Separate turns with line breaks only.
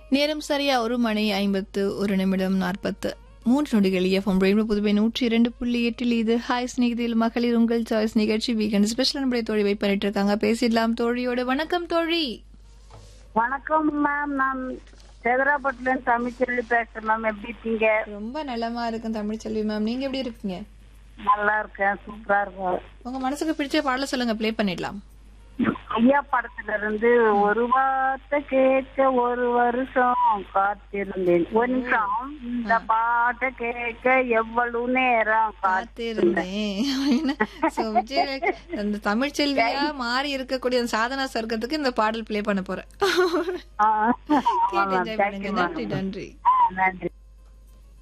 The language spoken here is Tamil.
நேரம் சரியா ஒரு மணி ஐம்பத்து ஒரு நிமிடம் நாற்பத்து மூன்று நொடிகள் எஃப்எம் ரெயின்போ புதுவை நூற்றி இரண்டு புள்ளி எட்டில் இது ஹாய் ஸ்நேகிதில் மகளிர் உங்கள் சாய்ஸ் நிகழ்ச்சி வீக்கெண்ட் ஸ்பெஷல் நம்முடைய தோழி வெயிட் பண்ணிட்டு இருக்காங்க பேசிடலாம் தோழியோட வணக்கம் தோழி
வணக்கம் மேம் நான் சேதராப்பட்டுல இருந்து தமிழ்ச்செல்வி பேசுறேன் மேம் எப்படி இருக்கீங்க
ரொம்ப நலமா இருக்கும் தமிழ்ச்செல்வி மேம் நீங்க எப்படி இருக்கீங்க
நல்லா இருக்கேன் சூப்பரா இருக்கேன்
உங்க மனசுக்கு பிடிச்ச பாடல சொல்லுங்க ப்ளே பண்ணிடலாம்
ஐயா படத்துல இருந்து ஒரு வார்த்தை கேட்க ஒரு வருஷம் காத்திருந்தேன் ஒரு நிமிஷம் இந்த பாட்டை கேட்க எவ்வளவு நேரம் காத்திருந்தேன்
காத்திருந்தேன் So, விஜய் அந்த தமிழ்ச்செல்வியா மாறி இருக்கக்கூடிய அந்த சாதனா சர்க்கத்துக்கு இந்த பாடல் ப்ளே பண்ண போறேன்
ஆ,
கேட்டு
ஆமா
enjoy
ma'am.
பண்ணுங்க
Thank you, ma'am.
நன்றி நன்றி
நன்றி